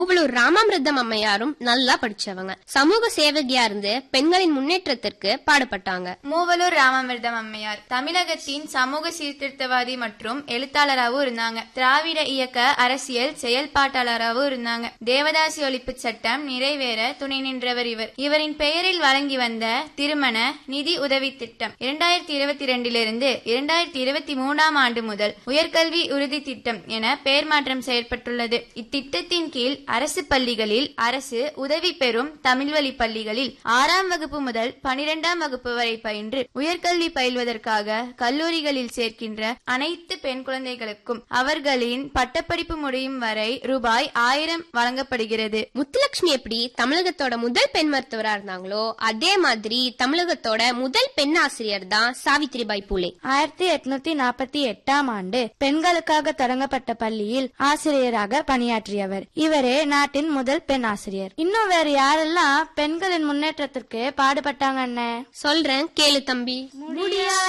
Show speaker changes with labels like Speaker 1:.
Speaker 1: மூவலூர் ராமாமிர்தம் அம்மையாரும் நல்லா படிச்சவங்க சமூக சேவகியா இருந்து பெண்களின் முன்னேற்றத்திற்கு பாடுபட்டாங்க
Speaker 2: மூவலூர் ராமாமிர்தம் அம்மையார் தமிழகத்தின் சமூக சீர்திருத்தவாதி மற்றும் எழுத்தாளராகவும் இருந்தாங்க திராவிட இயக்க அரசியல் செயல்பாட்டாளராகவும் இருந்தாங்க தேவதாசி ஒழிப்பு சட்டம் நிறைவேற துணை நின்றவர் இவர் இவரின் பெயரில் வழங்கி வந்த திருமண நிதி உதவி திட்டம் இரண்டாயிரத்தி இருபத்தி இரண்டிலிருந்து இரண்டாயிரத்தி இருபத்தி மூணாம் ஆண்டு முதல் உயர்கல்வி உறுதி திட்டம் என பெயர் மாற்றம் செயற்பட்டுள்ளது இத்திட்டத்தின் கீழ் அரசு பள்ளிகளில் அரசு உதவி பெறும் தமிழ்வழி பள்ளிகளில் ஆறாம் வகுப்பு முதல் பனிரெண்டாம் வகுப்பு வரை பயின்று உயர்கல்வி பயில்வதற்காக கல்லூரிகளில் சேர்க்கின்ற அனைத்து பெண் குழந்தைகளுக்கும் அவர்களின் பட்டப்படிப்பு முடியும் வரை ரூபாய் ஆயிரம் வழங்கப்படுகிறது
Speaker 1: முத்துலட்சுமி எப்படி தமிழகத்தோட முதல் பெண் மருத்துவரா இருந்தாங்களோ அதே மாதிரி தமிழகத்தோட முதல் பெண் ஆசிரியர் தான் சாவித்ரிபாய் பூலே
Speaker 3: ஆயிரத்தி எட்நூத்தி நாற்பத்தி எட்டாம் ஆண்டு பெண்களுக்காக தொடங்கப்பட்ட பள்ளியில் ஆசிரியராக பணியாற்றியவர் இவரே நாட்டின் முதல் பெண் ஆசிரியர் இன்னும் வேற யாரெல்லாம் பெண்களின் முன்னேற்றத்திற்கு பாடுபட்டாங்க அண்ணே
Speaker 1: சொல்றேன் கேளு தம்பி
Speaker 3: முடியாது